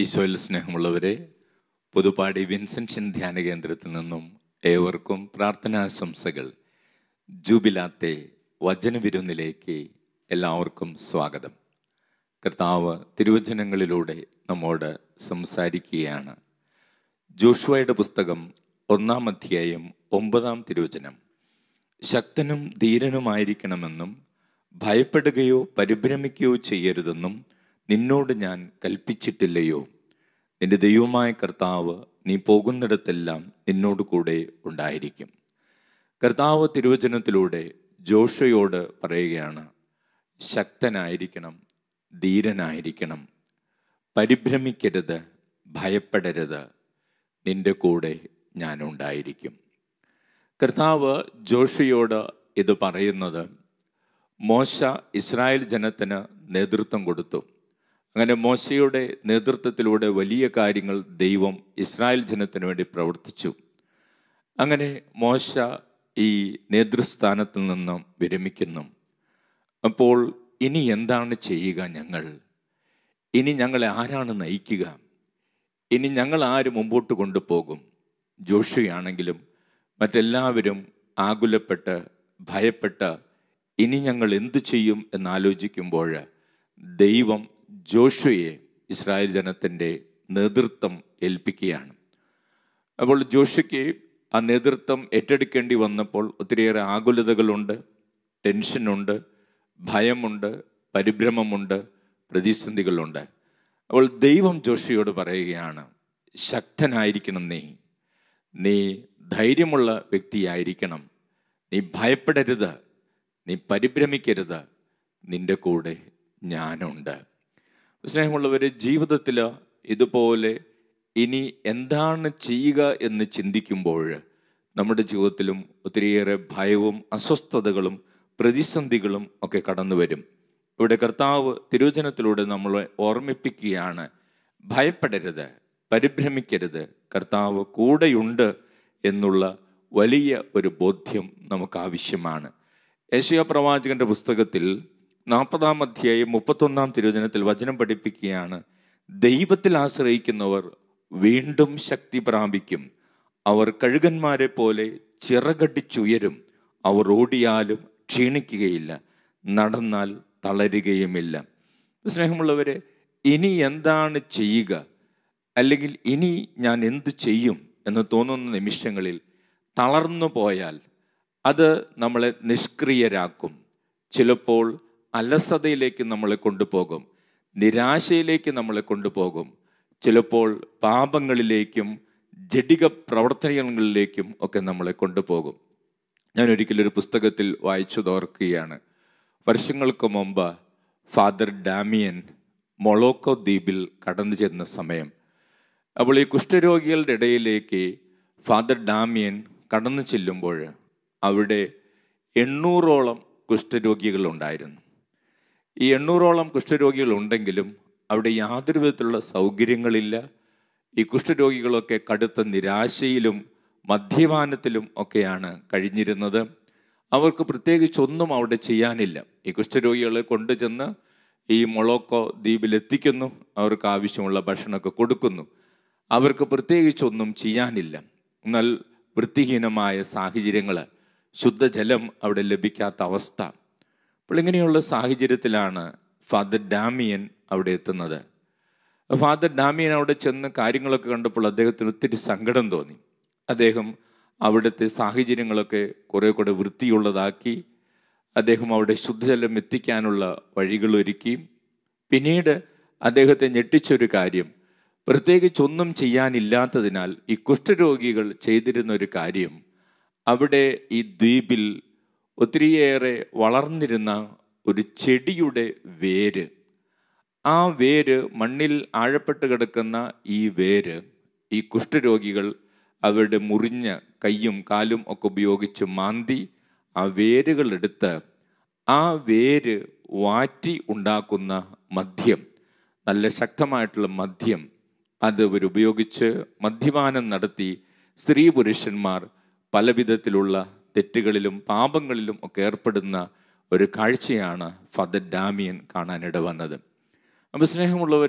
ഈശോയിൽ സ്നേഹമുള്ളവരെ പുതുപ്പാടി വിൻസെൻഷൻ ധ്യാന കേന്ദ്രത്തിൽ നിന്നും ഏവർക്കും പ്രാർത്ഥനാശംസകൾ ജൂബിലാത്തെ വചനവിരുന്നിലേക്ക് എല്ലാവർക്കും സ്വാഗതം കർത്താവ് തിരുവചനങ്ങളിലൂടെ നമ്മോട് സംസാരിക്കുകയാണ് ജോഷുവയുടെ പുസ്തകം ഒന്നാം അധ്യായം ഒമ്പതാം തിരുവചനം ശക്തനും ധീരനുമായിരിക്കണമെന്നും ഭയപ്പെടുകയോ പരിഭ്രമിക്കുകയോ ചെയ്യരുതെന്നും നിന്നോട് ഞാൻ കൽപ്പിച്ചിട്ടില്ലയോ നിന്റെ ദൈവമായ കർത്താവ് നീ പോകുന്നിടത്തെല്ലാം നിന്നോട് കൂടെ ഉണ്ടായിരിക്കും കർത്താവ് തിരുവചനത്തിലൂടെ ജോഷയോട് പറയുകയാണ് ശക്തനായിരിക്കണം ധീരനായിരിക്കണം പരിഭ്രമിക്കരുത് ഭയപ്പെടരുത് നിന്റെ കൂടെ ഞാനുണ്ടായിരിക്കും കർത്താവ് ജോഷയോട് ഇത് പറയുന്നത് മോശ ഇസ്രായേൽ ജനത്തിന് നേതൃത്വം കൊടുത്തു അങ്ങനെ മോശയുടെ നേതൃത്വത്തിലൂടെ വലിയ കാര്യങ്ങൾ ദൈവം ഇസ്രായേൽ ജനത്തിന് വേണ്ടി പ്രവർത്തിച്ചു അങ്ങനെ മോശ ഈ നേതൃസ്ഥാനത്തിൽ നിന്നും വിരമിക്കുന്നു അപ്പോൾ ഇനി എന്താണ് ചെയ്യുക ഞങ്ങൾ ഇനി ഞങ്ങളെ ആരാണ് നയിക്കുക ഇനി ഞങ്ങൾ ആര് മുമ്പോട്ട് കൊണ്ടുപോകും ജോഷിയാണെങ്കിലും മറ്റെല്ലാവരും ആകുലപ്പെട്ട് ഭയപ്പെട്ട് ഇനി ഞങ്ങൾ എന്തു ചെയ്യും എന്നാലോചിക്കുമ്പോൾ ദൈവം ജോഷുയെ ഇസ്രായേൽ ജനത്തിൻ്റെ നേതൃത്വം ഏൽപ്പിക്കുകയാണ് അപ്പോൾ ജോഷയ്ക്ക് ആ നേതൃത്വം ഏറ്റെടുക്കേണ്ടി വന്നപ്പോൾ ഒത്തിരിയേറെ ആകുലതകളുണ്ട് ടെൻഷനുണ്ട് ഭയമുണ്ട് പരിഭ്രമമുണ്ട് പ്രതിസന്ധികളുണ്ട് അപ്പോൾ ദൈവം ജോഷിയോട് പറയുകയാണ് ശക്തനായിരിക്കണം നീ നീ ധൈര്യമുള്ള വ്യക്തിയായിരിക്കണം നീ ഭയപ്പെടരുത് നീ പരിഭ്രമിക്കരുത് നിന്റെ കൂടെ ഞാനുണ്ട് സ്നേഹമുള്ളവരെ ജീവിതത്തിൽ ഇതുപോലെ ഇനി എന്താണ് ചെയ്യുക എന്ന് ചിന്തിക്കുമ്പോൾ നമ്മുടെ ജീവിതത്തിലും ഒത്തിരിയേറെ ഭയവും അസ്വസ്ഥതകളും പ്രതിസന്ധികളും ഒക്കെ കടന്നു വരും ഇവിടെ കർത്താവ് തിരുവചനത്തിലൂടെ നമ്മളെ ഓർമ്മിപ്പിക്കുകയാണ് ഭയപ്പെടരുത് പരിഭ്രമിക്കരുത് കർത്താവ് കൂടെയുണ്ട് എന്നുള്ള വലിയ ഒരു ബോധ്യം നമുക്ക് ആവശ്യമാണ് ഏഷ്യ പ്രവാചകന്റെ പുസ്തകത്തിൽ നാൽപ്പതാം അധ്യായം മുപ്പത്തൊന്നാം തിരുവചനത്തിൽ വചനം പഠിപ്പിക്കുകയാണ് ദൈവത്തിൽ ആശ്രയിക്കുന്നവർ വീണ്ടും ശക്തി പ്രാപിക്കും അവർ കഴുകന്മാരെ പോലെ ചിറകടിച്ചുയരും അവർ ഓടിയാലും ക്ഷീണിക്കുകയില്ല നടന്നാൽ തളരുകയുമില്ല സ്നേഹമുള്ളവരെ ഇനി എന്താണ് ചെയ്യുക അല്ലെങ്കിൽ ഇനി ഞാൻ എന്തു ചെയ്യും എന്ന് തോന്നുന്ന നിമിഷങ്ങളിൽ തളർന്നു പോയാൽ അത് നമ്മളെ നിഷ്ക്രിയരാക്കും ചിലപ്പോൾ അലസതയിലേക്ക് നമ്മളെ കൊണ്ടുപോകും നിരാശയിലേക്ക് നമ്മളെ കൊണ്ടുപോകും ചിലപ്പോൾ പാപങ്ങളിലേക്കും ജഡിക പ്രവർത്തനങ്ങളിലേക്കും ഒക്കെ നമ്മളെ കൊണ്ടുപോകും ഞാൻ ഒരിക്കലൊരു പുസ്തകത്തിൽ വായിച്ചു തോർക്കുകയാണ് വർഷങ്ങൾക്ക് മുമ്പ് ഫാദർ ഡാമിയൻ മൊളോക്കോ ദ്വീപിൽ കടന്നു ചെന്ന സമയം അപ്പോൾ ഈ കുഷ്ഠരോഗികളുടെ ഇടയിലേക്ക് ഫാദർ ഡാമിയൻ കടന്നു ചെല്ലുമ്പോൾ അവിടെ എണ്ണൂറോളം കുഷ്ഠരോഗികളുണ്ടായിരുന്നു ഈ എണ്ണൂറോളം കുഷ്ഠരോഗികൾ ഉണ്ടെങ്കിലും അവിടെ യാതൊരു വിധത്തിലുള്ള സൗകര്യങ്ങളില്ല ഈ കുഷ്ഠരോഗികളൊക്കെ കടുത്ത നിരാശയിലും മദ്യപാനത്തിലും ഒക്കെയാണ് കഴിഞ്ഞിരുന്നത് അവർക്ക് പ്രത്യേകിച്ചൊന്നും അവിടെ ചെയ്യാനില്ല ഈ കുഷ്ഠരോഗികളെ കൊണ്ടുചെന്ന് ഈ മൊളോക്കോ ദ്വീപിൽ എത്തിക്കുന്നു അവർക്ക് ആവശ്യമുള്ള ഭക്ഷണമൊക്കെ കൊടുക്കുന്നു അവർക്ക് പ്രത്യേകിച്ചൊന്നും ചെയ്യാനില്ല എന്നാൽ വൃത്തിഹീനമായ സാഹചര്യങ്ങൾ ശുദ്ധജലം അവിടെ ലഭിക്കാത്ത അവസ്ഥ അപ്പോൾ ഇങ്ങനെയുള്ള സാഹചര്യത്തിലാണ് ഫാദർ ഡാമിയൻ അവിടെ എത്തുന്നത് ഫാദർ ഡാമിയൻ അവിടെ ചെന്ന് കാര്യങ്ങളൊക്കെ കണ്ടപ്പോൾ അദ്ദേഹത്തിന് ഒത്തിരി സങ്കടം തോന്നി അദ്ദേഹം അവിടുത്തെ സാഹചര്യങ്ങളൊക്കെ കുറേ കൂടെ വൃത്തിയുള്ളതാക്കി അദ്ദേഹം അവിടെ ശുദ്ധജലം എത്തിക്കാനുള്ള വഴികളൊരുക്കി പിന്നീട് അദ്ദേഹത്തെ ഞെട്ടിച്ചൊരു കാര്യം പ്രത്യേകിച്ചൊന്നും ചെയ്യാനില്ലാത്തതിനാൽ ഈ കുഷ്ഠരോഗികൾ ചെയ്തിരുന്ന ഒരു കാര്യം അവിടെ ഈ ദ്വീപിൽ ഒത്തിരിയേറെ വളർന്നിരുന്ന ഒരു ചെടിയുടെ വേര് ആ വേര് മണ്ണിൽ ആഴപ്പെട്ട് കിടക്കുന്ന ഈ വേര് ഈ കുഷ്ഠരോഗികൾ അവരുടെ മുറിഞ്ഞ കയ്യും കാലും ഒക്കെ ഉപയോഗിച്ച് മാന്തി ആ വേരുകൾ എടുത്ത് ആ വേര് വാറ്റി ഉണ്ടാക്കുന്ന മദ്യം നല്ല ശക്തമായിട്ടുള്ള മദ്യം അത് അവരുപയോഗിച്ച് മദ്യപാനം നടത്തി സ്ത്രീ പുരുഷന്മാർ പല വിധത്തിലുള്ള തെറ്റുകളിലും പാപങ്ങളിലും ഒക്കെ ഏർപ്പെടുന്ന ഒരു കാഴ്ചയാണ് ഫാദർ ഡാമിയൻ കാണാനിട വന്നത് അപ്പോൾ സ്നേഹമുള്ളവർ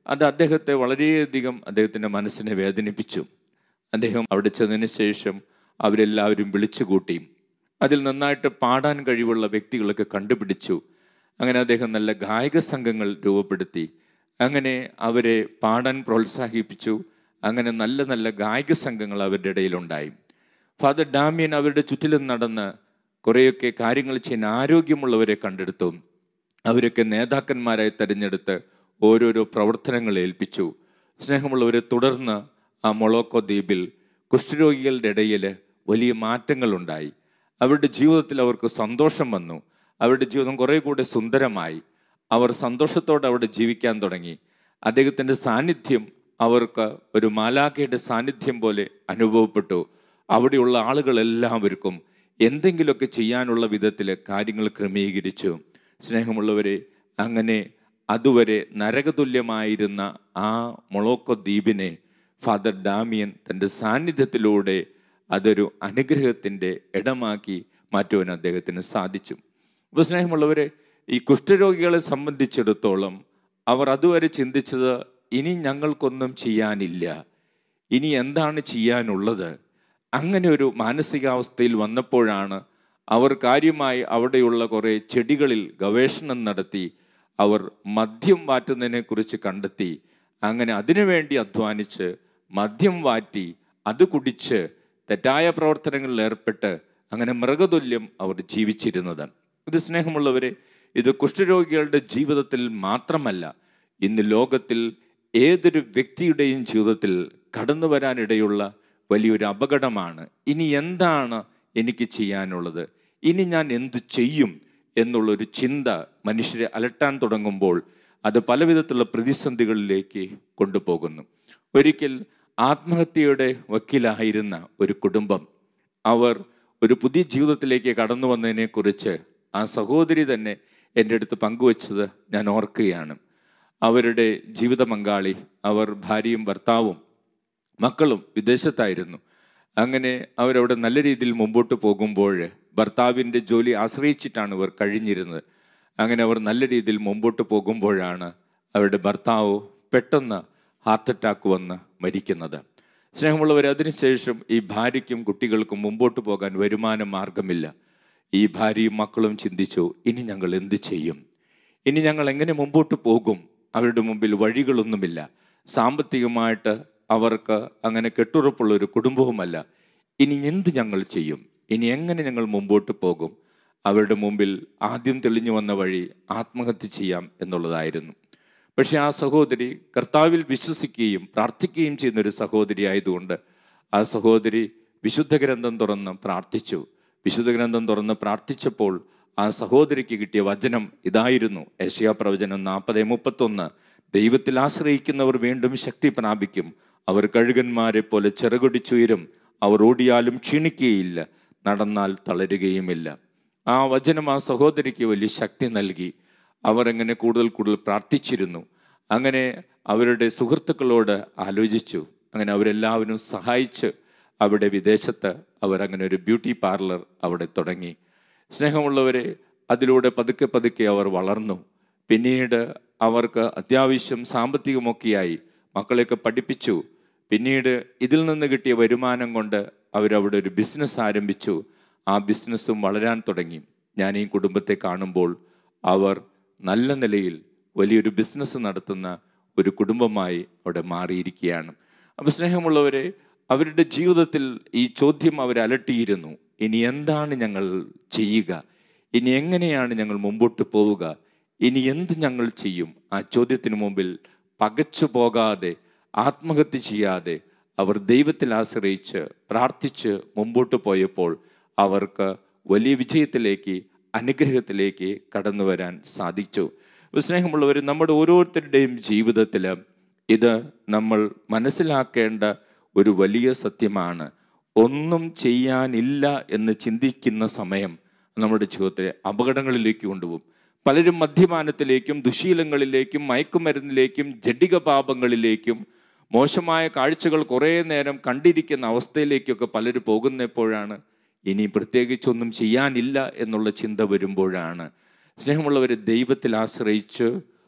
അത് അദ്ദേഹത്തെ വളരെയധികം അദ്ദേഹത്തിൻ്റെ മനസ്സിനെ വേദനിപ്പിച്ചു അദ്ദേഹം അവിടെ ചെന്നതിന് ശേഷം അവരെല്ലാവരും വിളിച്ചുകൂട്ടി അതിൽ നന്നായിട്ട് പാടാൻ കഴിവുള്ള വ്യക്തികളൊക്കെ കണ്ടുപിടിച്ചു അങ്ങനെ അദ്ദേഹം നല്ല ഗായക സംഘങ്ങൾ രൂപപ്പെടുത്തി അങ്ങനെ അവരെ പാടാൻ പ്രോത്സാഹിപ്പിച്ചു അങ്ങനെ നല്ല നല്ല ഗായക സംഘങ്ങൾ അവരുടെ ഇടയിലുണ്ടായി ഫാദർ ഡാമിയൻ അവരുടെ ചുറ്റിലും നടന്ന് കുറേയൊക്കെ കാര്യങ്ങൾ ചെയ്യാൻ ആരോഗ്യമുള്ളവരെ കണ്ടെടുത്തു അവരൊക്കെ നേതാക്കന്മാരായി തിരഞ്ഞെടുത്ത് ഓരോരോ പ്രവർത്തനങ്ങൾ ഏൽപ്പിച്ചു സ്നേഹമുള്ളവരെ തുടർന്ന് ആ മൊളോക്കോ ദ്വീപിൽ കുഷ്ഠരോഗികളുടെ ഇടയിൽ വലിയ മാറ്റങ്ങളുണ്ടായി അവരുടെ ജീവിതത്തിൽ അവർക്ക് സന്തോഷം വന്നു അവരുടെ ജീവിതം കുറേ കൂടെ സുന്ദരമായി അവർ സന്തോഷത്തോടെ അവിടെ ജീവിക്കാൻ തുടങ്ങി അദ്ദേഹത്തിൻ്റെ സാന്നിധ്യം അവർക്ക് ഒരു മാലാഖയുടെ സാന്നിധ്യം പോലെ അനുഭവപ്പെട്ടു അവിടെയുള്ള ആളുകളെല്ലാവർക്കും എന്തെങ്കിലുമൊക്കെ ചെയ്യാനുള്ള വിധത്തിൽ കാര്യങ്ങൾ ക്രമീകരിച്ചു സ്നേഹമുള്ളവരെ അങ്ങനെ അതുവരെ നരകതുല്യമായിരുന്ന ആ മൊളോക്കോ ദ്വീപിനെ ഫാദർ ഡാമിയൻ തൻ്റെ സാന്നിധ്യത്തിലൂടെ അതൊരു അനുഗ്രഹത്തിൻ്റെ ഇടമാക്കി മാറ്റുവാൻ അദ്ദേഹത്തിന് സാധിച്ചു അപ്പോൾ സ്നേഹമുള്ളവരെ ഈ കുഷ്ഠരോഗികളെ സംബന്ധിച്ചിടത്തോളം അവർ അതുവരെ ചിന്തിച്ചത് ഇനി ഞങ്ങൾക്കൊന്നും ചെയ്യാനില്ല ഇനി എന്താണ് ചെയ്യാനുള്ളത് അങ്ങനെ ഒരു മാനസികാവസ്ഥയിൽ വന്നപ്പോഴാണ് അവർ കാര്യമായി അവിടെയുള്ള കുറേ ചെടികളിൽ ഗവേഷണം നടത്തി അവർ മദ്യം വാറ്റുന്നതിനെ കുറിച്ച് കണ്ടെത്തി അങ്ങനെ അതിനുവേണ്ടി അധ്വാനിച്ച് മദ്യം വാറ്റി അത് കുടിച്ച് തെറ്റായ പ്രവർത്തനങ്ങളിൽ ഏർപ്പെട്ട് അങ്ങനെ മൃഗതുല്യം അവർ ജീവിച്ചിരുന്നത് ഇത് സ്നേഹമുള്ളവരെ ഇത് കുഷ്ഠരോഗികളുടെ ജീവിതത്തിൽ മാത്രമല്ല ഇന്ന് ലോകത്തിൽ ഏതൊരു വ്യക്തിയുടെയും ജീവിതത്തിൽ കടന്നു വരാനിടയുള്ള വലിയൊരു അപകടമാണ് ഇനി എന്താണ് എനിക്ക് ചെയ്യാനുള്ളത് ഇനി ഞാൻ എന്തു ചെയ്യും എന്നുള്ളൊരു ചിന്ത മനുഷ്യരെ അലട്ടാൻ തുടങ്ങുമ്പോൾ അത് പലവിധത്തിലുള്ള പ്രതിസന്ധികളിലേക്ക് കൊണ്ടുപോകുന്നു ഒരിക്കൽ ആത്മഹത്യയുടെ വക്കീലായിരുന്ന ഒരു കുടുംബം അവർ ഒരു പുതിയ ജീവിതത്തിലേക്ക് കടന്നു വന്നതിനെക്കുറിച്ച് ആ സഹോദരി തന്നെ എൻ്റെ അടുത്ത് പങ്കുവച്ചത് ഞാൻ ഓർക്കുകയാണ് അവരുടെ ജീവിത പങ്കാളി അവർ ഭാര്യയും ഭർത്താവും മക്കളും വിദേശത്തായിരുന്നു അങ്ങനെ അവരവിടെ നല്ല രീതിയിൽ മുമ്പോട്ട് പോകുമ്പോൾ ഭർത്താവിൻ്റെ ജോലി ആശ്രയിച്ചിട്ടാണ് ഇവർ കഴിഞ്ഞിരുന്നത് അങ്ങനെ അവർ നല്ല രീതിയിൽ മുമ്പോട്ട് പോകുമ്പോഴാണ് അവരുടെ ഭർത്താവ് പെട്ടെന്ന് ഹാർട്ട് അറ്റാക്ക് വന്ന് മരിക്കുന്നത് സ്നേഹമുള്ളവർ അതിനുശേഷം ഈ ഭാര്യയ്ക്കും കുട്ടികൾക്കും മുമ്പോട്ട് പോകാൻ വരുമാന മാർഗമില്ല ഈ ഭാര്യയും മക്കളും ചിന്തിച്ചു ഇനി ഞങ്ങൾ എന്ത് ചെയ്യും ഇനി ഞങ്ങൾ എങ്ങനെ മുമ്പോട്ട് പോകും അവരുടെ മുമ്പിൽ വഴികളൊന്നുമില്ല സാമ്പത്തികമായിട്ട് അവർക്ക് അങ്ങനെ കെട്ടുറപ്പുള്ള ഒരു കുടുംബവുമല്ല ഇനി എന്ത് ഞങ്ങൾ ചെയ്യും ഇനി എങ്ങനെ ഞങ്ങൾ മുമ്പോട്ട് പോകും അവരുടെ മുമ്പിൽ ആദ്യം തെളിഞ്ഞു വന്ന വഴി ആത്മഹത്യ ചെയ്യാം എന്നുള്ളതായിരുന്നു പക്ഷെ ആ സഹോദരി കർത്താവിൽ വിശ്വസിക്കുകയും പ്രാർത്ഥിക്കുകയും ചെയ്യുന്ന ഒരു സഹോദരി ആയതുകൊണ്ട് ആ സഹോദരി വിശുദ്ധ ഗ്രന്ഥം തുറന്ന് പ്രാർത്ഥിച്ചു വിശുദ്ധ ഗ്രന്ഥം തുറന്ന് പ്രാർത്ഥിച്ചപ്പോൾ ആ സഹോദരിക്ക് കിട്ടിയ വചനം ഇതായിരുന്നു ഏഷ്യാ പ്രവചനം നാൽപ്പത് മുപ്പത്തൊന്ന് ദൈവത്തിൽ ആശ്രയിക്കുന്നവർ വീണ്ടും ശക്തി പ്രാപിക്കും അവർ കഴുകന്മാരെ പോലെ ചെറുകൊടിച്ചുയരും അവർ ഓടിയാലും ക്ഷീണിക്കുകയില്ല നടന്നാൽ തളരുകയുമില്ല ആ വചനം ആ സഹോദരിക്ക് വലിയ ശക്തി നൽകി അവർ അങ്ങനെ കൂടുതൽ കൂടുതൽ പ്രാർത്ഥിച്ചിരുന്നു അങ്ങനെ അവരുടെ സുഹൃത്തുക്കളോട് ആലോചിച്ചു അങ്ങനെ അവരെല്ലാവരും സഹായിച്ച് അവിടെ വിദേശത്ത് അവരങ്ങനെ ഒരു ബ്യൂട്ടി പാർലർ അവിടെ തുടങ്ങി സ്നേഹമുള്ളവരെ അതിലൂടെ പതുക്കെ പതുക്കെ അവർ വളർന്നു പിന്നീട് അവർക്ക് അത്യാവശ്യം സാമ്പത്തികമൊക്കെയായി മക്കളെയൊക്കെ പഠിപ്പിച്ചു പിന്നീട് ഇതിൽ നിന്ന് കിട്ടിയ വരുമാനം കൊണ്ട് അവരവിടെ ഒരു ബിസിനസ് ആരംഭിച്ചു ആ ബിസിനസ്സും വളരാൻ തുടങ്ങി ഞാൻ ഈ കുടുംബത്തെ കാണുമ്പോൾ അവർ നല്ല നിലയിൽ വലിയൊരു ബിസിനസ് നടത്തുന്ന ഒരു കുടുംബമായി അവിടെ മാറിയിരിക്കുകയാണ് അപ്പോൾ സ്നേഹമുള്ളവരെ അവരുടെ ജീവിതത്തിൽ ഈ ചോദ്യം അവരെ അലട്ടിയിരുന്നു ഇനി എന്താണ് ഞങ്ങൾ ചെയ്യുക ഇനി എങ്ങനെയാണ് ഞങ്ങൾ മുമ്പോട്ട് പോവുക ഇനി എന്ത് ഞങ്ങൾ ചെയ്യും ആ ചോദ്യത്തിന് മുമ്പിൽ പകച്ചു പോകാതെ ആത്മഹത്യ ചെയ്യാതെ അവർ ദൈവത്തിൽ ആശ്രയിച്ച് പ്രാർത്ഥിച്ച് മുമ്പോട്ട് പോയപ്പോൾ അവർക്ക് വലിയ വിജയത്തിലേക്ക് അനുഗ്രഹത്തിലേക്ക് കടന്നു വരാൻ സാധിച്ചു സ്നേഹമുള്ളവർ നമ്മുടെ ഓരോരുത്തരുടെയും ജീവിതത്തിൽ ഇത് നമ്മൾ മനസ്സിലാക്കേണ്ട ഒരു വലിയ സത്യമാണ് ഒന്നും ചെയ്യാനില്ല എന്ന് ചിന്തിക്കുന്ന സമയം നമ്മുടെ ജീവിതത്തെ അപകടങ്ങളിലേക്ക് കൊണ്ടുപോകും പലരും മദ്യപാനത്തിലേക്കും ദുശീലങ്ങളിലേക്കും മയക്കുമരുന്നിലേക്കും ജഡിക പാപങ്ങളിലേക്കും മോശമായ കാഴ്ചകൾ കുറേ നേരം കണ്ടിരിക്കുന്ന അവസ്ഥയിലേക്കൊക്കെ പലരും പോകുന്നപ്പോഴാണ് ഇനി പ്രത്യേകിച്ചൊന്നും ചെയ്യാനില്ല എന്നുള്ള ചിന്ത വരുമ്പോഴാണ് സ്നേഹമുള്ളവർ ദൈവത്തിൽ ആശ്രയിച്ച്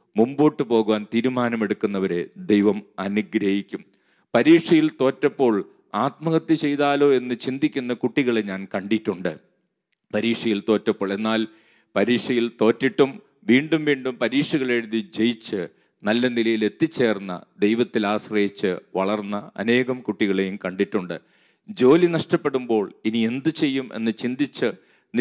മുമ്പോട്ട് പോകുവാൻ തീരുമാനമെടുക്കുന്നവരെ ദൈവം അനുഗ്രഹിക്കും പരീക്ഷയിൽ തോറ്റപ്പോൾ ആത്മഹത്യ ചെയ്താലോ എന്ന് ചിന്തിക്കുന്ന കുട്ടികളെ ഞാൻ കണ്ടിട്ടുണ്ട് പരീക്ഷയിൽ തോറ്റപ്പോൾ എന്നാൽ പരീക്ഷയിൽ തോറ്റിട്ടും വീണ്ടും വീണ്ടും പരീക്ഷകൾ എഴുതി ജയിച്ച് നല്ല നിലയിൽ എത്തിച്ചേർന്ന ദൈവത്തിൽ ആശ്രയിച്ച് വളർന്ന അനേകം കുട്ടികളെയും കണ്ടിട്ടുണ്ട് ജോലി നഷ്ടപ്പെടുമ്പോൾ ഇനി എന്തു ചെയ്യും എന്ന് ചിന്തിച്ച്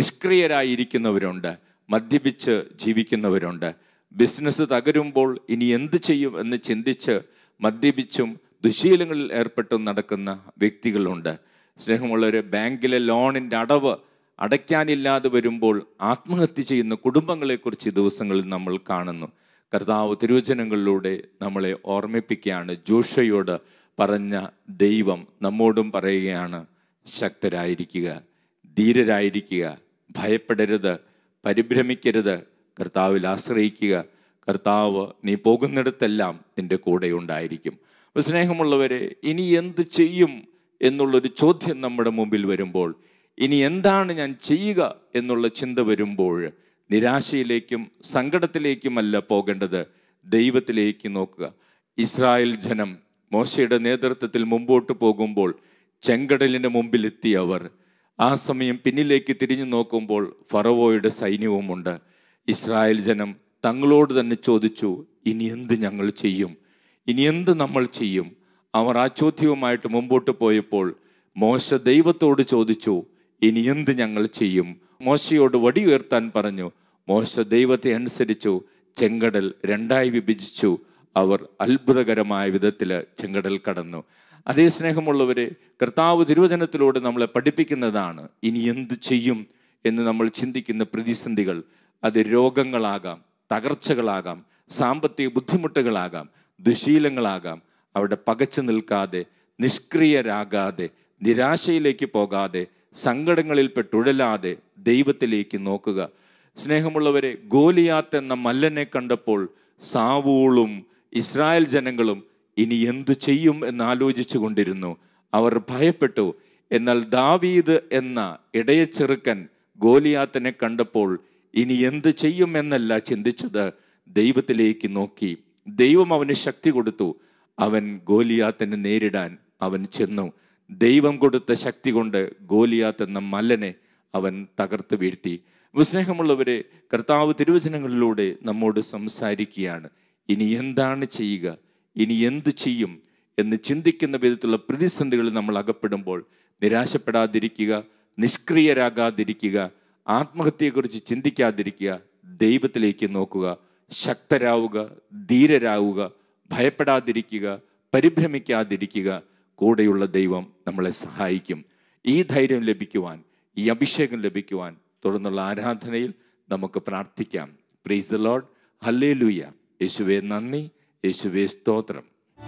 നിഷ്ക്രിയരായിരിക്കുന്നവരുണ്ട് മദ്യപിച്ച് ജീവിക്കുന്നവരുണ്ട് ബിസിനസ് തകരുമ്പോൾ ഇനി എന്ത് ചെയ്യും എന്ന് ചിന്തിച്ച് മദ്യപിച്ചും ദുശീലങ്ങളിൽ ഏർപ്പെട്ടും നടക്കുന്ന വ്യക്തികളുണ്ട് സ്നേഹമുള്ളവരെ ബാങ്കിലെ ലോണിൻ്റെ അടവ് അടയ്ക്കാനില്ലാതെ വരുമ്പോൾ ആത്മഹത്യ ചെയ്യുന്ന കുടുംബങ്ങളെക്കുറിച്ച് ഈ ദിവസങ്ങളിൽ നമ്മൾ കാണുന്നു കർത്താവ് തിരുവചനങ്ങളിലൂടെ നമ്മളെ ഓർമ്മിപ്പിക്കുകയാണ് ജോഷയോട് പറഞ്ഞ ദൈവം നമ്മോടും പറയുകയാണ് ശക്തരായിരിക്കുക ധീരരായിരിക്കുക ഭയപ്പെടരുത് പരിഭ്രമിക്കരുത് കർത്താവിൽ ആശ്രയിക്കുക കർത്താവ് നീ പോകുന്നിടത്തെല്ലാം നിന്റെ കൂടെ ഉണ്ടായിരിക്കും അപ്പോൾ സ്നേഹമുള്ളവരെ ഇനി എന്ത് ചെയ്യും എന്നുള്ളൊരു ചോദ്യം നമ്മുടെ മുമ്പിൽ വരുമ്പോൾ ഇനി എന്താണ് ഞാൻ ചെയ്യുക എന്നുള്ള ചിന്ത വരുമ്പോൾ നിരാശയിലേക്കും സങ്കടത്തിലേക്കുമല്ല പോകേണ്ടത് ദൈവത്തിലേക്ക് നോക്കുക ഇസ്രായേൽ ജനം മോശയുടെ നേതൃത്വത്തിൽ മുമ്പോട്ട് പോകുമ്പോൾ ചെങ്കടലിൻ്റെ മുമ്പിലെത്തി അവർ ആ സമയം പിന്നിലേക്ക് തിരിഞ്ഞു നോക്കുമ്പോൾ ഫറവോയുടെ സൈന്യവുമുണ്ട് ഇസ്രായേൽ ജനം തങ്ങളോട് തന്നെ ചോദിച്ചു ഇനി എന്ത് ഞങ്ങൾ ചെയ്യും ഇനി എന്ത് നമ്മൾ ചെയ്യും അവർ ആ ചോദ്യവുമായിട്ട് മുമ്പോട്ട് പോയപ്പോൾ മോശ ദൈവത്തോട് ചോദിച്ചു ഇനി എന്ത് ഞങ്ങൾ ചെയ്യും മോശയോട് വടി ഉയർത്താൻ പറഞ്ഞു മോശ ദൈവത്തെ അനുസരിച്ചു ചെങ്കടൽ രണ്ടായി വിഭജിച്ചു അവർ അത്ഭുതകരമായ വിധത്തിൽ ചെങ്കടൽ കടന്നു അതേ സ്നേഹമുള്ളവരെ കർത്താവ് തിരുവചനത്തിലൂടെ നമ്മളെ പഠിപ്പിക്കുന്നതാണ് ഇനി എന്ത് ചെയ്യും എന്ന് നമ്മൾ ചിന്തിക്കുന്ന പ്രതിസന്ധികൾ അത് രോഗങ്ങളാകാം തകർച്ചകളാകാം സാമ്പത്തിക ബുദ്ധിമുട്ടുകളാകാം ദുശീലങ്ങളാകാം അവിടെ പകച്ചു നിൽക്കാതെ നിഷ്ക്രിയരാകാതെ നിരാശയിലേക്ക് പോകാതെ സങ്കടങ്ങളിൽ പെട്ടുഴലാതെ ദൈവത്തിലേക്ക് നോക്കുക സ്നേഹമുള്ളവരെ ഗോലിയാത്ത് എന്ന മല്ലനെ കണ്ടപ്പോൾ സാവൂളും ഇസ്രായേൽ ജനങ്ങളും ഇനി എന്തു ചെയ്യും എന്ന് ആലോചിച്ചു കൊണ്ടിരുന്നു അവർ ഭയപ്പെട്ടു എന്നാൽ ദാവീദ് എന്ന ഇടയച്ചെറുക്കൻ ഗോലിയാത്തിനെ കണ്ടപ്പോൾ ഇനി എന്ത് ചെയ്യും എന്നല്ല ചിന്തിച്ചത് ദൈവത്തിലേക്ക് നോക്കി ദൈവം അവന് ശക്തി കൊടുത്തു അവൻ ഗോലിയാത്തിനെ നേരിടാൻ അവൻ ചെന്നു ദൈവം കൊടുത്ത ശക്തി കൊണ്ട് ഗോലിയാത്ത് എന്ന മല്ലനെ അവൻ തകർത്ത് വീഴ്ത്തി സ്നേഹമുള്ളവരെ കർത്താവ് തിരുവചനങ്ങളിലൂടെ നമ്മോട് സംസാരിക്കുകയാണ് ഇനി എന്താണ് ചെയ്യുക ഇനി എന്ത് ചെയ്യും എന്ന് ചിന്തിക്കുന്ന വിധത്തിലുള്ള പ്രതിസന്ധികളിൽ നമ്മൾ അകപ്പെടുമ്പോൾ നിരാശപ്പെടാതിരിക്കുക നിഷ്ക്രിയരാകാതിരിക്കുക ആത്മഹത്യയെക്കുറിച്ച് ചിന്തിക്കാതിരിക്കുക ദൈവത്തിലേക്ക് നോക്കുക ശക്തരാവുക ധീരരാവുക ഭയപ്പെടാതിരിക്കുക പരിഭ്രമിക്കാതിരിക്കുക കൂടെയുള്ള ദൈവം നമ്മളെ സഹായിക്കും ഈ ധൈര്യം ലഭിക്കുവാൻ ഈ അഭിഷേകം ലഭിക്കുവാൻ തുടർന്നുള്ള ആരാധനയിൽ നമുക്ക് പ്രാർത്ഥിക്കാം പ്രീസ് ദ ലോഡ് ഹല്ലേ ലൂയ യേശുവെ നന്ദി യേശുവെ സ്തോത്രം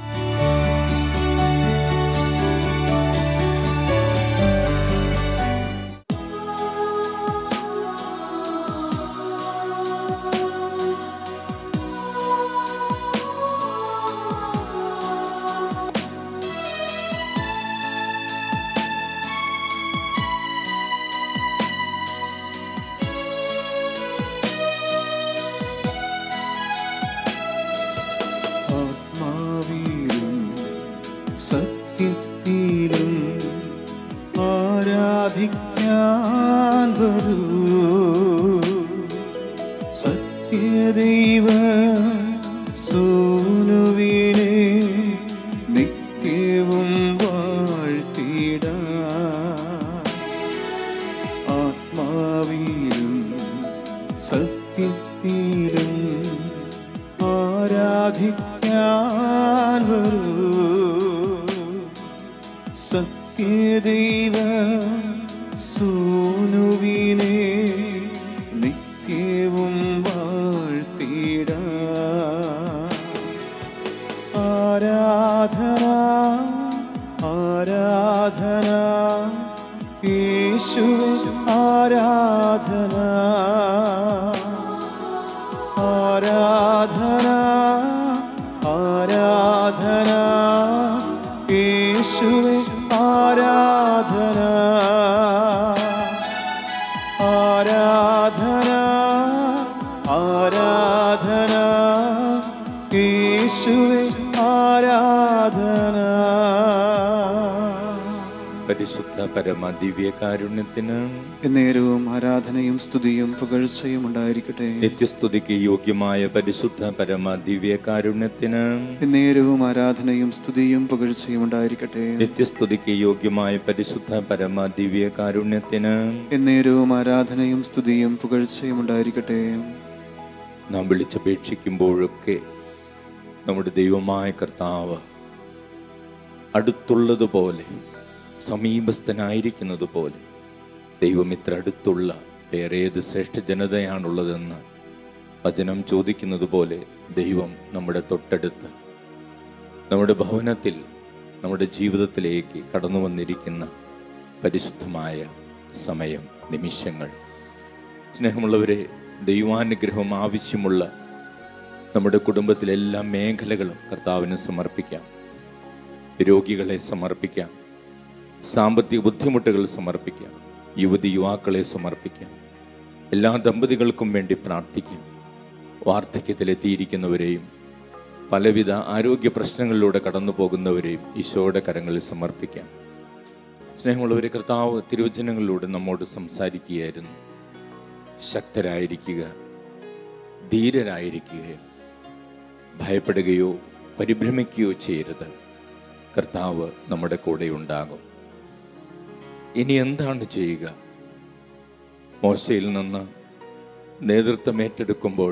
ആത്മാവിലും സത്യത്തിലും ആരാധിക്കാൻ വരൂ സത്യദൈവ സോനുവിനെ നിത്യവും വാഴ്ത്തിടാം ആത്മാവിലും സത്യത്തിലും ആരാധിക്കാൻ വരൂ സത്യദൈവ സോനുവിനെ നിത്യവും വാഴ്ത്തിടാം ആരാധന ആരാധന യേശു ആരാധന ആരാധന ആരാധന യേശുവെ ആരാധന ആരാധന ആരാധന പരമ ദിവ്യ കാരുണ്യത്തിന് എന്നേരവും ആരാധനയും സ്തുതിയും പുകഴ്ചയും ഉണ്ടായിരിക്കട്ടെ നിത്യസ്തുതിക്ക് യോഗ്യമായ പരിശുദ്ധ പരമ ദിവ്യ കാരുണ്യത്തിന് എന്നേരവും ആരാധനയും സ്തുതിയും പുകഴ്ചയും ഉണ്ടായിരിക്കട്ടെ നിത്യസ്തുതിക്ക് യോഗ്യമായ പരിശുദ്ധ പരമ ദിവ്യ കാരുണ്യത്തിന് എന്നേരവും ആരാധനയും സ്തുതിയും പുകഴ്ചയും ഉണ്ടായിരിക്കട്ടെ നാം വിളിച്ചപേക്ഷിക്കുമ്പോഴൊക്കെ നമ്മുടെ ദൈവമായ കർത്താവ് അടുത്തുള്ളതുപോലെ സമീപസ്ഥനായിരിക്കുന്നത് പോലെ ദൈവം ഇത്ര അടുത്തുള്ള വേറെ ഏത് ശ്രേഷ്ഠ ജനതയാണുള്ളതെന്ന് വചനം ചോദിക്കുന്നത് പോലെ ദൈവം നമ്മുടെ തൊട്ടടുത്ത് നമ്മുടെ ഭവനത്തിൽ നമ്മുടെ ജീവിതത്തിലേക്ക് കടന്നു വന്നിരിക്കുന്ന പരിശുദ്ധമായ സമയം നിമിഷങ്ങൾ സ്നേഹമുള്ളവരെ ദൈവാനുഗ്രഹം ആവശ്യമുള്ള നമ്മുടെ കുടുംബത്തിലെ എല്ലാ മേഖലകളും കർത്താവിന് സമർപ്പിക്കാം രോഗികളെ സമർപ്പിക്കാം സാമ്പത്തിക ബുദ്ധിമുട്ടുകൾ സമർപ്പിക്കാം യുവതി യുവാക്കളെ സമർപ്പിക്കാം എല്ലാ ദമ്പതികൾക്കും വേണ്ടി പ്രാർത്ഥിക്കാം വാർദ്ധക്യത്തിലെത്തിയിരിക്കുന്നവരെയും പലവിധ ആരോഗ്യ പ്രശ്നങ്ങളിലൂടെ കടന്നു പോകുന്നവരെയും ഈശോയുടെ കരങ്ങളിൽ സമർപ്പിക്കാം സ്നേഹമുള്ളവരെ കർത്താവ് തിരുവചനങ്ങളിലൂടെ നമ്മോട് സംസാരിക്കുകയായിരുന്നു ശക്തരായിരിക്കുക ധീരരായിരിക്കുകയോ ഭയപ്പെടുകയോ പരിഭ്രമിക്കുകയോ ചെയ്യരുത് കർത്താവ് നമ്മുടെ കൂടെ ഉണ്ടാകും ഇനി എന്താണ് ചെയ്യുക മോശയിൽ നിന്ന് നേതൃത്വം ഏറ്റെടുക്കുമ്പോൾ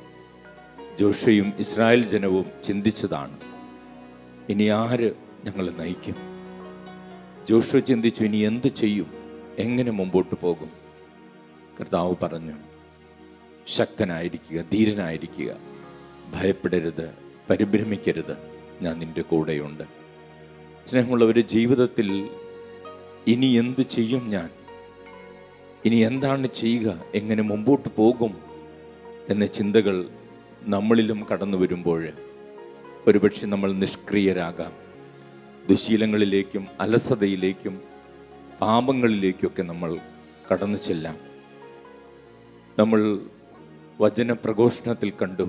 ജോഷയും ഇസ്രായേൽ ജനവും ചിന്തിച്ചതാണ് ഇനി ആര് ഞങ്ങളെ നയിക്കും ജോഷു ചിന്തിച്ചു ഇനി എന്ത് ചെയ്യും എങ്ങനെ മുമ്പോട്ട് പോകും കർത്താവ് പറഞ്ഞു ശക്തനായിരിക്കുക ധീരനായിരിക്കുക ഭയപ്പെടരുത് പരിഭ്രമിക്കരുത് ഞാൻ നിന്റെ കൂടെയുണ്ട് സ്നേഹമുള്ളവർ ജീവിതത്തിൽ ഇനി എന്ത് ചെയ്യും ഞാൻ ഇനി എന്താണ് ചെയ്യുക എങ്ങനെ മുമ്പോട്ട് പോകും എന്ന ചിന്തകൾ നമ്മളിലും കടന്നു വരുമ്പോൾ ഒരുപക്ഷെ നമ്മൾ നിഷ്ക്രിയരാകാം ദുശീലങ്ങളിലേക്കും അലസതയിലേക്കും പാപങ്ങളിലേക്കൊക്കെ നമ്മൾ കടന്നു ചെല്ലാം നമ്മൾ വചനപ്രഘോഷണത്തിൽ കണ്ടു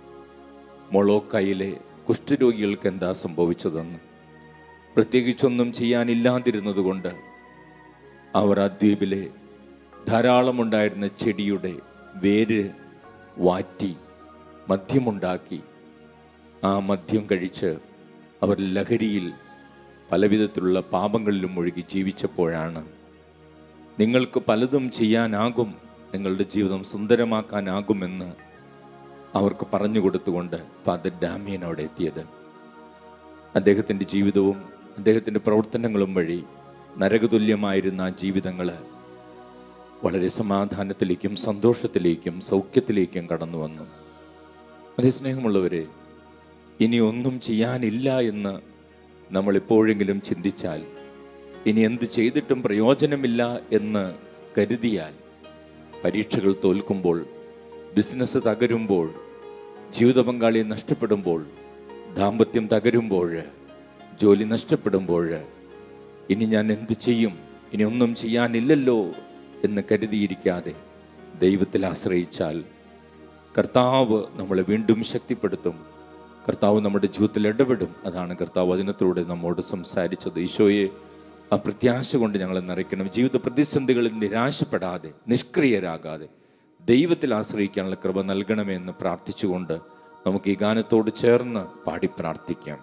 മൊളോക്കയിലെ കുഷ്ഠരോഗികൾക്ക് എന്താ സംഭവിച്ചതെന്ന് പ്രത്യേകിച്ചൊന്നും ചെയ്യാനില്ലാതിരുന്നതുകൊണ്ട് അവർ ആ ദ്വീപിലെ ധാരാളമുണ്ടായിരുന്ന ചെടിയുടെ വേര് വാറ്റി മദ്യമുണ്ടാക്കി ആ മദ്യം കഴിച്ച് അവർ ലഹരിയിൽ പലവിധത്തിലുള്ള പാപങ്ങളിലും മുഴുകി ജീവിച്ചപ്പോഴാണ് നിങ്ങൾക്ക് പലതും ചെയ്യാനാകും നിങ്ങളുടെ ജീവിതം സുന്ദരമാക്കാനാകുമെന്ന് അവർക്ക് പറഞ്ഞു കൊടുത്തുകൊണ്ട് ഫാദർ ഡാമിയൻ അവിടെ എത്തിയത് അദ്ദേഹത്തിൻ്റെ ജീവിതവും അദ്ദേഹത്തിൻ്റെ പ്രവർത്തനങ്ങളും വഴി നരകതുല്യമായിരുന്ന ആ ജീവിതങ്ങൾ വളരെ സമാധാനത്തിലേക്കും സന്തോഷത്തിലേക്കും സൗഖ്യത്തിലേക്കും കടന്നു വന്നു അതേ സ്നേഹമുള്ളവരെ ഇനി ഒന്നും ചെയ്യാനില്ല എന്ന് നമ്മൾ എപ്പോഴെങ്കിലും ചിന്തിച്ചാൽ ഇനി എന്ത് ചെയ്തിട്ടും പ്രയോജനമില്ല എന്ന് കരുതിയാൽ പരീക്ഷകൾ തോൽക്കുമ്പോൾ ബിസിനസ് തകരുമ്പോൾ ജീവിത പങ്കാളിയെ നഷ്ടപ്പെടുമ്പോൾ ദാമ്പത്യം തകരുമ്പോൾ ജോലി നഷ്ടപ്പെടുമ്പോൾ ഇനി ഞാൻ എന്ത് ചെയ്യും ഇനി ഒന്നും ചെയ്യാനില്ലല്ലോ എന്ന് കരുതിയിരിക്കാതെ ദൈവത്തിൽ ആശ്രയിച്ചാൽ കർത്താവ് നമ്മളെ വീണ്ടും ശക്തിപ്പെടുത്തും കർത്താവ് നമ്മുടെ ജീവിതത്തിൽ ഇടപെടും അതാണ് കർത്താവ് വചനത്തിലൂടെ നമ്മോട് സംസാരിച്ചത് ഈശോയെ ആ പ്രത്യാശ കൊണ്ട് ഞങ്ങളെ നിറയ്ക്കണം ജീവിത പ്രതിസന്ധികളിൽ നിരാശപ്പെടാതെ നിഷ്ക്രിയരാകാതെ ദൈവത്തിൽ ആശ്രയിക്കാനുള്ള കൃപ നൽകണമെന്ന് പ്രാർത്ഥിച്ചുകൊണ്ട് നമുക്ക് ഈ ഗാനത്തോട് ചേർന്ന് പാടി പ്രാർത്ഥിക്കാം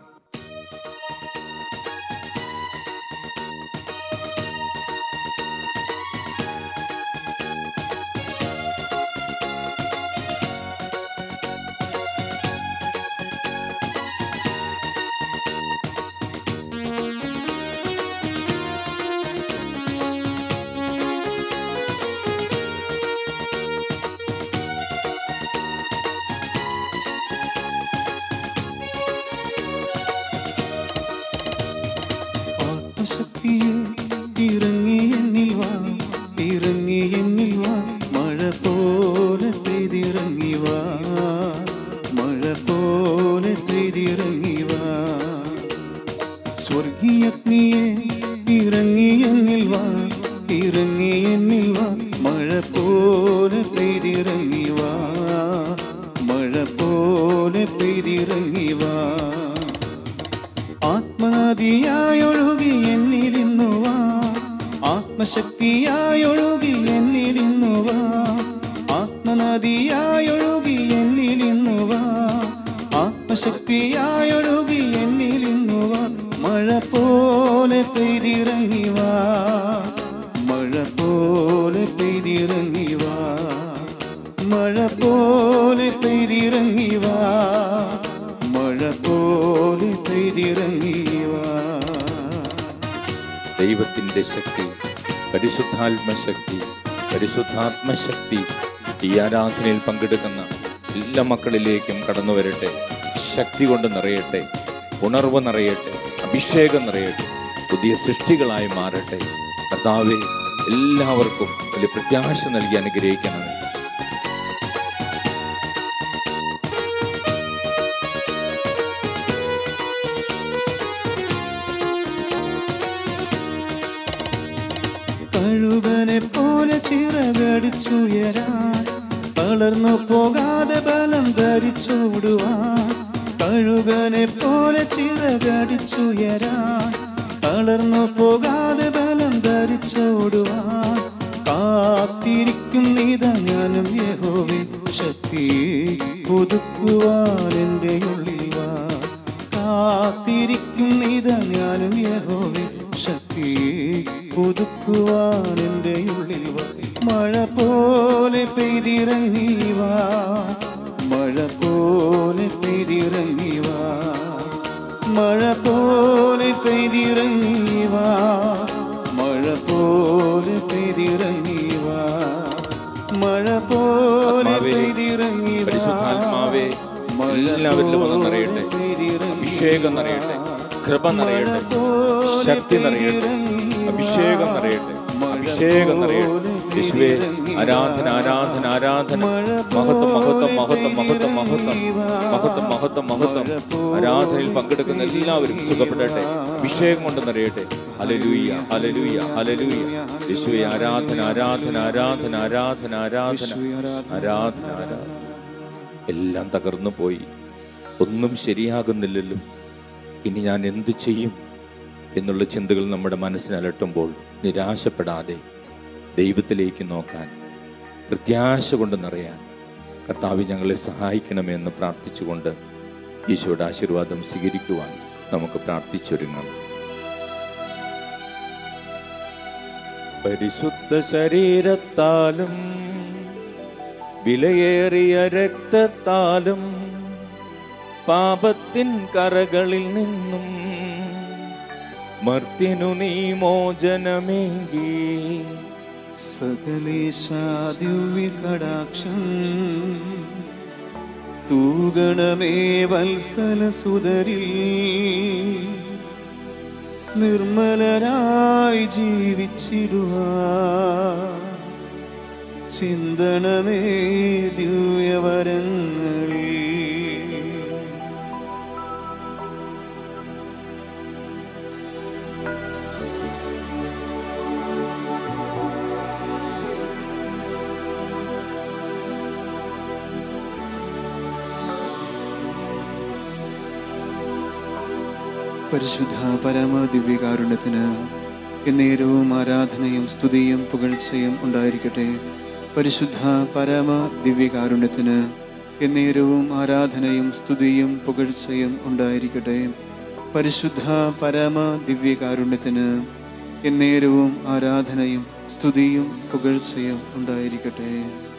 ആത്മശക്തിയെ ഇറങ്ങി എന്നിൽ വാ ഇറങ്ങി എന്നിൽ വാ മഴ പോലെ പെയ്തിറങ്ങി വാ മഴ പോലെ പെയ്തിറങ്ങി വാ സ്വർഗീയഗ്നിയെ ഇറങ്ങി എന്നിൽ വാ ഇറങ്ങി എന്നിൽ വാ മഴ പോലെ പെയ്തിറങ്ങി വാ മഴ പോലെ പെയ്തിറങ്ങി വാ ആത്മനദിയായൊഴുകി എന്നിലിന്നു വാ ആത്മശക്തിയായൊഴുകി എന്നിലിന്നുവ ആത്മനദിയായൊഴുകി എന്നിലിന്നുവ ആത്മശക്തിയായൊഴുകി എന്നിലിന്നുവ മഴ പോലെ പെയ്തിറങ്ങിവാ മഴ പോലെ പെയ്തിറങ്ങിവാ മഴ പോലെ പെയ്തിറങ്ങിവാ മഴ പോലെ പെയ്തിറങ്ങിവാ ദൈവത്തിൻ്റെ ശക്തി പരിശുദ്ധാത്മശക്തി പരിശുദ്ധാത്മശക്തി ഈ ആരാധനയിൽ പങ്കെടുക്കുന്ന എല്ലാ മക്കളിലേക്കും കടന്നു വരട്ടെ ശക്തി കൊണ്ട് നിറയട്ടെ ഉണർവ് നിറയട്ടെ അഭിഷേകം നിറയട്ടെ പുതിയ സൃഷ്ടികളായി മാറട്ടെ കർത്താവെ എല്ലാവർക്കും വലിയ പ്രത്യാശ നൽകി അനുഗ്രഹിക്കണമേ കഴുകനെ പോലെ ചിറകടിച്ചുയരാൻ തളർന്നു പോകാതെ ബലം ധരിച്ചോടുവാൻ കഴുകനെ പോലെ ചിറകടിച്ചുയരാൻ തളർന്നു പോകാതെ ബലം ധരിച്ചോടുവാൻ കാത്തിരിക്കുന്നിത ഞാനും യഹോവേ ശക്തി പുതുക്കുവാൻ എൻ്റെ ഉള്ളിൽ വാ കാത്തിരിക്കുന്നിത ഞാനും യഹോവേ ശക്തി പുതുക്കുവാൻ എൻ്റെ ഉള്ളിൽ വാ മഴ പോലെ പെയ്തിറങ്ങി വാ മഴ പോലെ പെയ്തിറങ്ങി വാ മഴ പോലെ പെയ്തിറങ്ങി വാ മഴ പോലെ പെയ്തിറങ്ങി വാ മഴ പോലെ ആത്മാവേ, പെയ്തിറങ്ങി വാ പരിശുദ്ധാത്മാവേ എല്ലാവരിലും ഒന്ന് നിറയട്ടെ അഭിഷേകം നിറയട്ടെ കൃപ നിറയട്ടെ ശക്തി നിറയട്ടെ അഭിഷേകം നിറയട്ടെ അഭിഷേകം നിറയട്ടെ യേശുവേ ആരാധന ആരാധന ആരാധന മഹത്വം മഹത്വം മഹത്വം മഹത്വം മഹത്വം മഹത്വം മഹത്വം മഹത്വം ആരാധനയിൽ പങ്കെടുക്കുന്ന എല്ലാവരും സുഖപ്പെടട്ടെ അഭിഷേകം കൊണ്ട് നിറയട്ടെ ഹലലൂയ ഹലലൂയ ഹലലൂയ യേശുവേ ആരാധന ആരാധന ആരാധന ആരാധന ആരാധന ആരാധന ആരാധന എല്ലാം തകർന്നു പോയി ഒന്നും ശരിയാകുന്നില്ലല്ലോ ഇനി ഞാൻ എന്ത് ചെയ്യും എന്നുള്ള ചിന്തകൾ നമ്മുടെ മനസ്സിനെ അലട്ടുമ്പോൾ നിരാശപ്പെടാതെ ദൈവത്തിലേക്ക് നോക്കാൻ പ്രത്യാശ കൊണ്ട് നിറയാൻ കർത്താവ് ഞങ്ങളെ സഹായിക്കണമെന്ന് പ്രാർത്ഥിച്ചുകൊണ്ട് ഈശോയുടെ ആശീർവാദം സ്വീകരിക്കുവാൻ നമുക്ക് പ്രാർത്ഥിച്ചൊരുങ്ങാം പരിശുദ്ധ ശരീരത്താലും വിലയേറിയ രക്തത്താലും പാപത്തിൻ കറകളിൽ നിന്നും മർത്യനു നീ മോചനമേകി സകലേശാദിവ്യ കടാക്ഷം തൂഗണമേ വത്സല സുതരിൽ നിർമ്മലരായി ജീവിച്ചിടുവാ ചിന്തണമേ ദിവ്യവരങ്ങളിൽ പരിശുദ്ധ പരമ ദിവ്യകാരുണ്യത്തിന് എന്നേരവും ആരാധനയും സ്തുതിയും പുകഴ്ചയും ഉണ്ടായിരിക്കട്ടെ പരിശുദ്ധ പരമ ദിവ്യകാരുണ്യത്തിന് എന്നേരവും ആരാധനയും സ്തുതിയും പുകഴ്ചയും ഉണ്ടായിരിക്കട്ടെ പരിശുദ്ധ പരമ ദിവ്യകാരുണ്യത്തിന് എന്നേരവും ആരാധനയും സ്തുതിയും പുകഴ്ചയും ഉണ്ടായിരിക്കട്ടെ